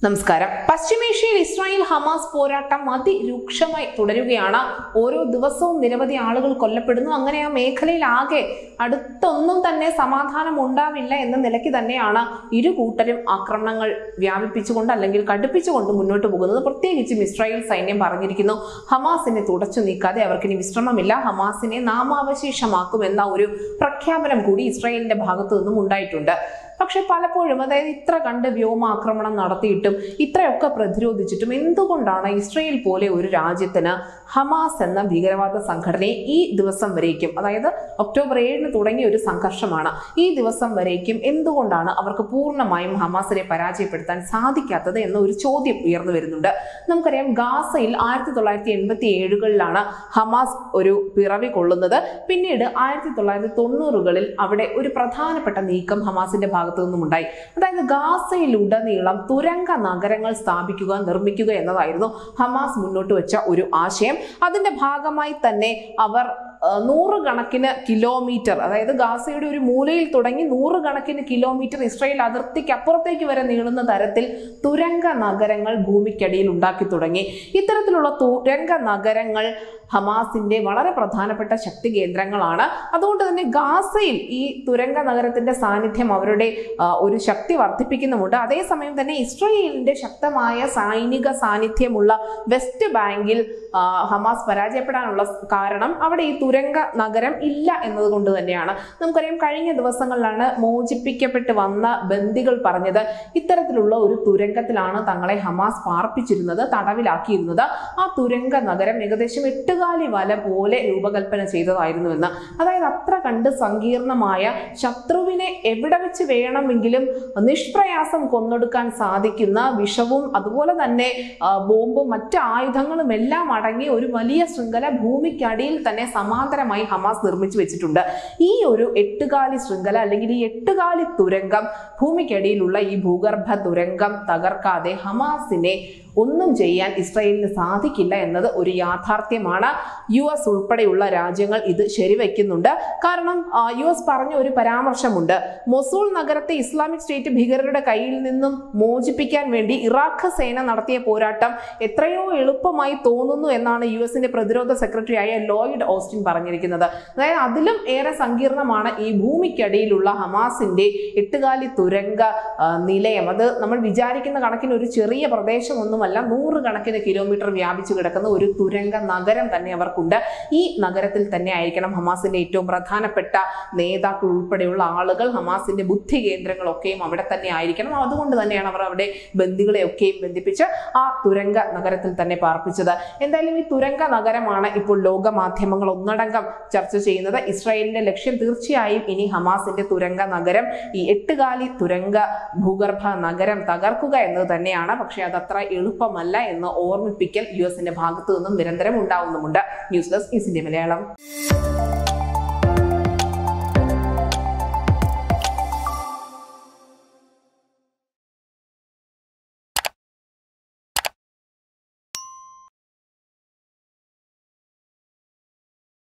നമസ്കാരം പശ്ചിമേഷ്യയിൽ Israel Hamas പോരാട്ടം അതിരൂക്ഷമായി തുടരുകയാണ് ഓരോ ദിവസവും നിരവധി ആളുകൾ കൊല്ലപ്പെടുന്നു അങ്ങനെ ആ മേഖലയിൽ ആകെ അടുത്തൊന്നും തന്നെ സമാധാനം ഉണ്ടാവില്ല എന്ന നിലയ്ക്ക് തന്നെയാണ് ഇരു കൂട്ടരും ആക്രമണങ്ങൾ വ്യാപിപ്പിച്ചുകൊണ്ട് അല്ലെങ്കിൽ കടുപ്പിച്ചുകൊണ്ട് മുന്നോട്ട് പോകുന്നത് പ്രത്യേകിച്ചും ഇസ്രായേൽ സൈന്യം പറഞ്ഞിരിക്കുന്നു ഹമാസിനെ തുടച്ചു നീക്കാതെ അവർക്കിനി വിശ്രമമില്ല ഹമാസിനെ നാമാവശേഷമാക്കുമെന്ന ഒരു പ്രഖ്യാപനം കൂടി ഇസ്രായേലിന്റെ ഭാഗത്തു നിന്നും ഉണ്ടായിട്ടുണ്ട് പക്ഷെ പലപ്പോഴും അതായത് ഇത്ര കണ്ട് വ്യോമാക്രമണം നടത്തിയിട്ടും ഇത്രയൊക്കെ പ്രതിരോധിച്ചിട്ടും എന്തുകൊണ്ടാണ് ഇസ്രയേൽ പോലെ ഒരു രാജ്യത്തിന് ഹമാസ് എന്ന ഭീകരവാദ സംഘടനയെ ഈ ദിവസം വരേക്കും അതായത് ഒക്ടോബർ ഏഴിന് തുടങ്ങിയ ഒരു സംഘർഷമാണ് ഈ ദിവസം വരേക്കും എന്തുകൊണ്ടാണ് അവർക്ക് പൂർണ്ണമായും ഹമാസിനെ പരാജയപ്പെടുത്താൻ സാധിക്കാത്തത് എന്ന ഒരു ചോദ്യം ഉയർന്നു വരുന്നുണ്ട് നമുക്കറിയാം ഗാസയിൽ ആയിരത്തി തൊള്ളായിരത്തി എൺപത്തി ഏഴുകളിലാണ് ഹമാസ് ഒരു പിറവി കൊള്ളുന്നത് പിന്നീട് ആയിരത്തി തൊള്ളായിരത്തി തൊണ്ണൂറുകളിൽ അവിടെ ഒരു പ്രധാനപ്പെട്ട നീക്കം ഹമാസിന്റെ ഭാഗത്തു നിന്നും ഉണ്ടായി അതായത് ഗാസയിലുടനീളം തുരങ്ക നഗരങ്ങൾ സ്ഥാപിക്കുക നിർമ്മിക്കുക എന്നതായിരുന്നു ഹമാസ് മുന്നോട്ട് വെച്ച ഒരു ആശയം അതിന്റെ ഭാഗമായി തന്നെ അവർ ആ, നൂറുകണക്കിന് കിലോമീറ്റർ അതായത് ഗാസയുടെ ഒരു മൂലയിൽ തുടങ്ങി നൂറുകണക്കിന് കിലോമീറ്റർ ഇസ്രായേൽ അതിർത്തിക്ക് അപ്പുറത്തേക്ക് വരെ നീളുന്ന തരത്തിൽ തുരങ്ക നഗരങ്ങൾ ഭൂമിക്കടിയിൽ ഉണ്ടാക്കി തുടങ്ങി ഇത്തരത്തിലുള്ള തുരങ്ക നഗരങ്ങൾ ഹമാസിന്റെ വളരെ പ്രധാനപ്പെട്ട ശക്തി കേന്ദ്രങ്ങളാണ് അതുകൊണ്ട് തന്നെ ഗാസയിൽ ഈ തുരങ്ക നഗരത്തിന്റെ സാന്നിധ്യം അവരുടെ ആ, ഒരു ശക്തി വർദ്ധിപ്പിക്കുന്നുമുണ്ട് അതേസമയം തന്നെ ഇസ്രയേലിന്റെ ശക്തമായ സൈനിക സാന്നിധ്യമുള്ള വെസ്റ്റ് ബാങ്കിൽ ആ, ഹമാസ് പരാജയപ്പെടാനുള്ള കാരണം അവിടെ ഈ തുരങ്ക നഗരം ഇല്ല എന്നതുകൊണ്ട് തന്നെയാണ് നമുക്കറിയാം കഴിഞ്ഞ ദിവസങ്ങളിലാണ് മോചിപ്പിക്കപ്പെട്ട് വന്ന ബന്ദികൾ പറഞ്ഞത് ഇത്തരത്തിലുള്ള ഒരു തുരങ്കത്തിലാണ് തങ്ങളെ ഹമാസ് പാർപ്പിച്ചിരുന്നത് തടവിലാക്കിയിരുന്നത് ആ തുരങ്ക നഗരം ഏകദേശം എട്ടുകാലി വല പോലെ രൂപകൽപ്പന ചെയ്തതായിരുന്നുവെന്ന് അതായത് അത്ര കണ്ട് സങ്കീർണമായ ശത്രുവിനെ എവിടെ വെച്ച് വേണമെങ്കിലും നിഷ്പ്രയാസം കൊന്നൊടുക്കാൻ സാധിക്കുന്ന വിഷവും അതുപോലെ തന്നെ ആ, ബോംബും മറ്റ് ആയുധങ്ങളും എല്ലാം അടങ്ങിയ ഒരു വലിയ ശൃംഖല ഭൂമിക്കടിയിൽ തന്നെ സമാന്തരമായി ഹമാസ് നിർമ്മിച്ചു വെച്ചിട്ടുണ്ട് ഈ ഒരു എട്ടുകാലി ശൃംഖല അല്ലെങ്കിൽ ഈ എട്ടുകാലി തുരങ്കം ഭൂമിക്കടിയിലുള്ള ഈ ഭൂഗർഭ തുരങ്കം തകർക്കാതെ ഹമാസിനെ ഒന്നും ചെയ്യാൻ ഇസ്രായേലിന് സാധിക്കില്ല എന്നത് ഒരു യാഥാർത്ഥ്യമാണ് യു എസ് ഉൾപ്പെടെയുള്ള രാജ്യങ്ങൾ ഇത് ശരിവെക്കുന്നുണ്ട് കാരണം ആ, യു എസ് പറഞ്ഞ ഒരു പരാമർശമുണ്ട് മൊസൂൾ നഗരത്തെ ഇസ്ലാമിക് സ്റ്റേറ്റ് ഭീകരരുടെ കയ്യിൽ നിന്നും മോചിപ്പിക്കാൻ വേണ്ടി ഇറാഖ് സേന നടത്തിയ പോരാട്ടം എത്രയോ എളുപ്പമായി തോന്നുന്നു എന്നാണ് യു എസിന്റെ പ്രതിരോധ സെക്രട്ടറിയായ ലോയിഡ് ഓസ്റ്റിൻ പറഞ്ഞിരിക്കുന്നത് അതായത് അതിലും ഏറെ സങ്കീർണമാണ് ഈ ഭൂമിക്കടിയിലുള്ള ഹമാസിന്റെ എട്ടുകാലി തുരങ്ക ആ, നിലയം അത് നമ്മൾ വിചാരിക്കുന്ന കണക്കിന് ഒരു ചെറിയ പ്രദേശമൊന്നുമല്ല നൂറുകണക്കിന് കിലോമീറ്റർ വ്യാപിച്ചു കിടക്കുന്ന ഒരു തുരങ്ക നഗരം തന്നെ അവർക്കുണ്ട് ഈ നഗരത്തിൽ തന്നെ ആയിരിക്കണം ഹമാസിന്റെ ഏറ്റവും പ്രധാനപ്പെട്ട നേതാക്കൾ ഉൾപ്പെടെയുള്ള ആളുകൾ ഹമാസിന്റെ ബുദ്ധി കേന്ദ്രങ്ങളൊക്കെയും അവിടെ തന്നെ ആയിരിക്കണം അതുകൊണ്ട് തന്നെയാണ് അവർ അവിടെ ബന്ദികളെയൊക്കെയും ബന്ധിപ്പിച്ച് ആ തുരങ്ക നഗരത്തിൽ തന്നെ പാർപ്പിച്ചത് എന്തായാലും ഈ തുരങ്ക നഗരമാണ് ഇപ്പോൾ ലോക മാധ്യമങ്ങൾ ഒന്നടങ്കം ചർച്ച ചെയ്യുന്നത് ഇസ്രായേലിന്റെ ലക്ഷ്യം തീർച്ചയായും ഇനി ഹമാസിന്റെ തുരങ്ക നഗരം ഈ എട്ടുകാലി തുരങ്ക ഭൂഗർഭ നഗരം തകർക്കുക എന്നത് തന്നെയാണ് പക്ഷേ അതത്ര എളുപ്പമല്ല എന്ന് ഓർമ്മിപ്പിക്കൽ യു എസിന്റെ ഭാഗത്തു നിന്നും നിരന്തരം ഉണ്ടാവുന്നുമുണ്ട് ന്യൂസ് ഡെസ്ക് ഈസിന്റെ മലയാളം